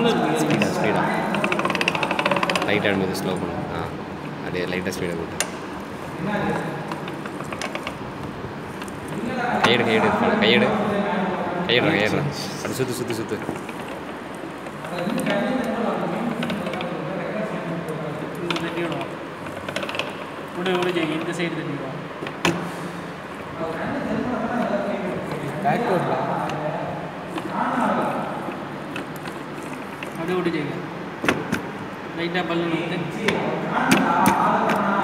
எவ்வளோ இருக்கு ஸ்பீடாக ஸ்பீடாக லைட்டாக எடுத்து ஸ்லோ பண்ணும் ஆ அப்படியே லைட்டாக ஸ்பீடாக கூட்டு கையெடு கையெடு கையெடு கையெடுறா கையெடுறா அப்படி சுற்று சுற்று சுற்று இது தட்டி விடுவோம் விடு விடு ஜெய் இந்த சைடு தட்டி விடுவோம் அப்படியே விட்டு ஜெய் லைட்டாக பல்லு ஊற்று